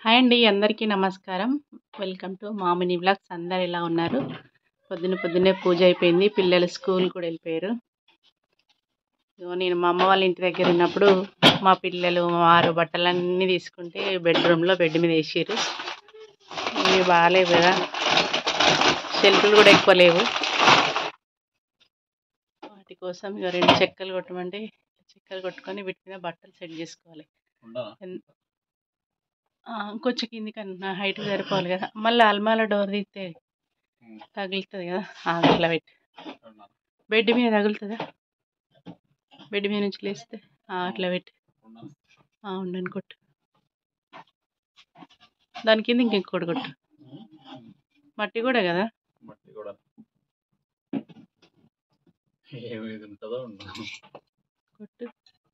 Hi అండి అందరికీ నమస్కారం వెల్కమ్ టు మామిని వ్లాగ్స్ అందరు ఎలా ఉన్నారు పొద్దున పొద్దున్నే పూజ అయిపోయింది పిల్లలు స్కూల్ కూడా వెళ్ళిపోయారు ఇదిగో నేను మా అమ్మ వాళ్ళ ఇంటి దగ్గర ఉన్నప్పుడు మా పిల్లలు మా వారు బట్టలన్నీ తీసుకుంటే బెడ్రూమ్లో బెడ్ మీద వేసారు ఇవి బాగాలేవు కదా షెల్ఫ్లు కూడా ఎక్కువ లేవు వాటి కోసం ఇక రెండు చెక్కలు కొట్టమంటే చెక్కలు కొట్టుకొని వీటి మీద బట్టలు సెట్ చేసుకోవాలి ఎన్- ఆ, కొంచెం కిందికన్నా హైట్ సరిపోవాలి కదా మళ్ళీ అల్మాల డోర్ తీస్తే తగులుతుంది కదా ఆ, అట్లా పెట్టి బెడ్ మీద తగులుతుందా బెడ్ మీద నుంచి లేస్తే ఆ, అట్లా పెట్టి ఆ, ఉండని కొట్టు దాని కింద ఇంకొకటి కొట్టు మట్టి కూడా కదా మట్టి కూడా ఏమేది ఉంటుందో ఉండదు కొట్టు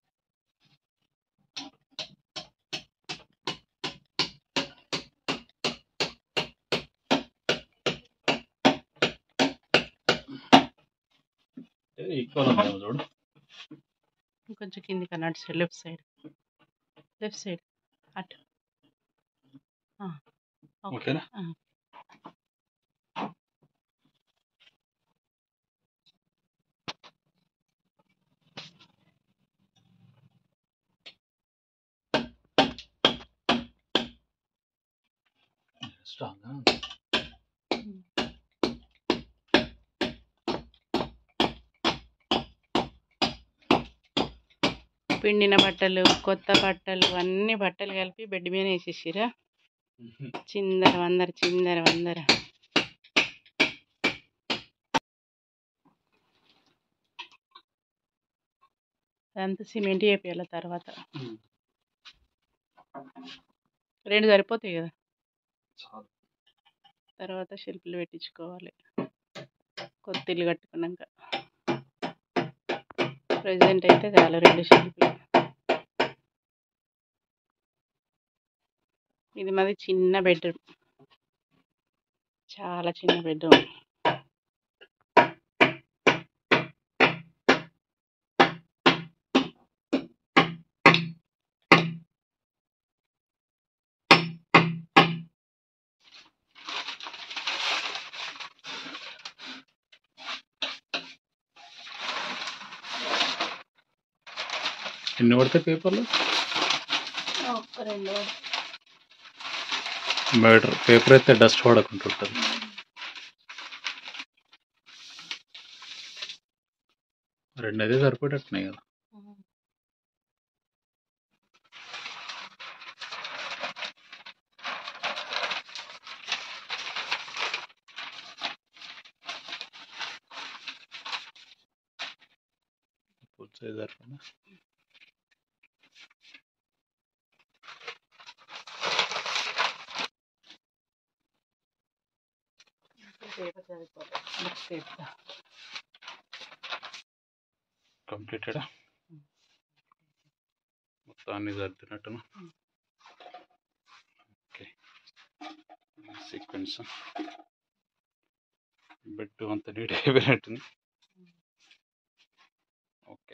ఈక్వల్ ఉందేమో చూడు ఇంకొంచెం కిందికి అన్న అటు side left side left side అటు ఆ, ఓకే ఓకేనా ఆ. స్ట్రాంగ్ పిండిన బట్టలు కొత్త బట్టలు అన్ని బట్టలు కలిపి బెడ్ మీద వేసేసిరా చిందర వందర చిందర వందర అదంతా సిమెంట్ వేపియాలి తర్వాత రెండు సరిపోతాయి కదా చాలు తర్వాత షెల్ఫ్లు పెట్టించుకోవాలి కొత్త ఇల్లు కట్టుకున్నాక ప్రజెంట్ అయితే చాలు రెండు షెల్ఫ్లు ఇది మాది చిన్న బెడ్రూమ్ చాలా చిన్న బెడ్రూమ్ ఎన్ని పడతాయి పేపర్లు ఒక్క రెండు బెటర్ పేపర్ అయితే డస్ట్ పడకుంటుంటుంది రెండు అయితే సరిపోయేటట్టున్నాయి కదా ఫుల్ సైజ్ సరిపోయిందా పేపర్ సరిపోదు బుక్స్ తీస్తా కంప్లీటెడా మొత్తం అన్ని సర్దినట్టును ఓకే సీక్వెన్స్ బెడ్ అంత నీట్ అయిపోయినట్టుంది ఓకే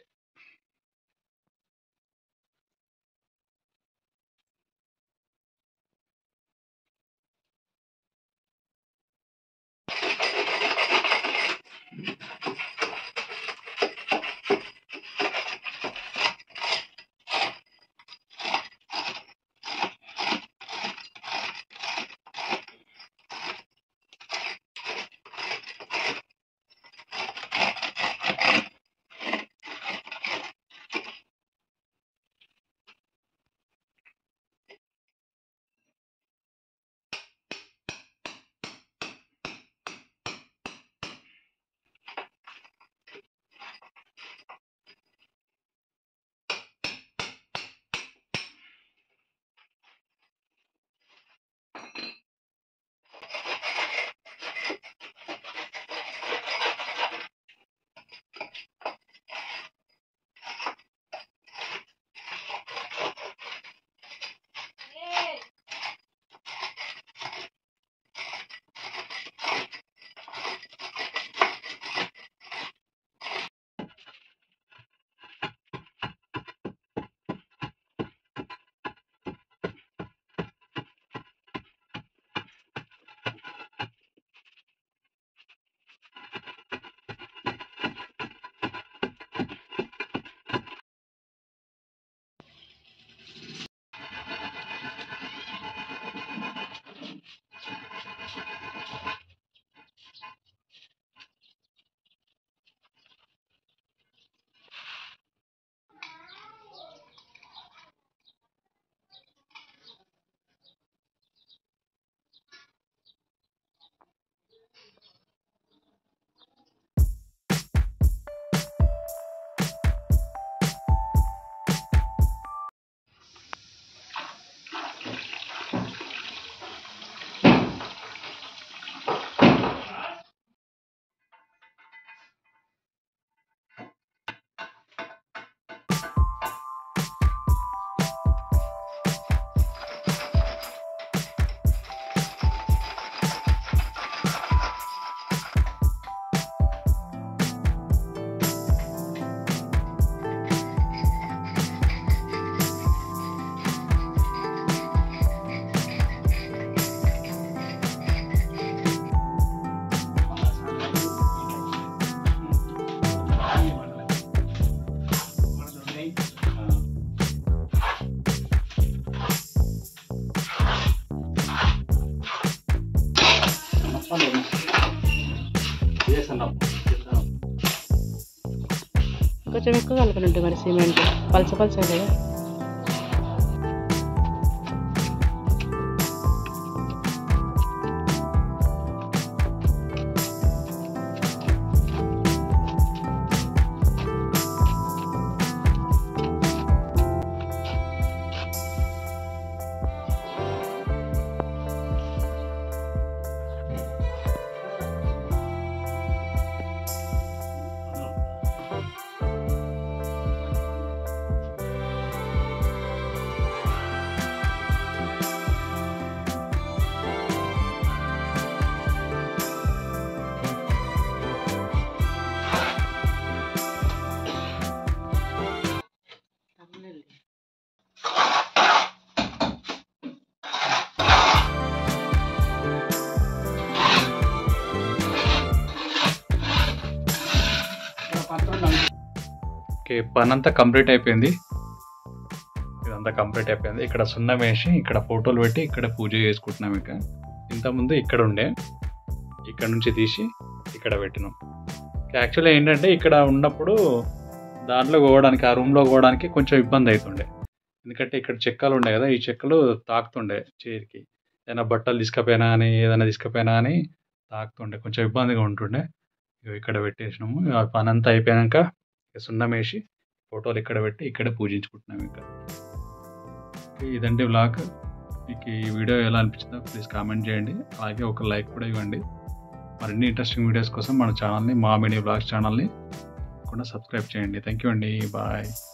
కొంచెం ఎక్కువ కలుపుని ఉంటుంది మరి సిమెంట్ పలస పలస కదా ఓకే పని అంతా కంప్లీట్ అయిపోయింది ఇదంతా కంప్లీట్ అయిపోయింది ఇక్కడ సున్నం వేసి ఇక్కడ ఫోటోలు పెట్టి ఇక్కడ పూజ చేసుకుంటున్నాం ఇక ఇంతకుముందు ఇక్కడ ఉండే ఇక్కడ నుంచి తీసి ఇక్కడ పెట్టినాం యాక్చువల్లీ ఏంటంటే ఇక్కడ ఉన్నప్పుడు దాంట్లో పోవడానికి ఆ రూమ్లో పోవడానికి కొంచెం ఇబ్బంది అవుతుండే ఎందుకంటే ఇక్కడ చెక్కలు ఉండే కదా ఈ చెక్కలు తాకుతుండే చైర్కి ఏదైనా బట్టలు తీసుకపోయినా అని ఏదైనా తీసుకపోయినా అని తాకుతుండే కొంచెం ఇబ్బందిగా ఉంటుండే ఇగో ఇక్కడ పెట్టేసినాము ఆ పని అంతా అయిపోయాక ఇక సున్నం వేసి ఫోటోలు ఇక్కడ పెట్టి ఇక్కడే పూజించుకుంటున్నాం ఇంకా ఓకే, ఇదండి వ్లాగ్ మీకు ఈ వీడియో ఎలా అనిపించిందో ప్లీజ్ కామెంట్ చేయండి అలాగే ఒక లైక్ కూడా ఇవ్వండి మరిన్ని ఇంట్రెస్టింగ్ వీడియోస్ కోసం మన ఛానల్ని మా మీడియా బ్లాగ్స్ ఛానల్ని కూడా సబ్స్క్రైబ్ చేయండి థ్యాంక్ యూ అండి బాయ్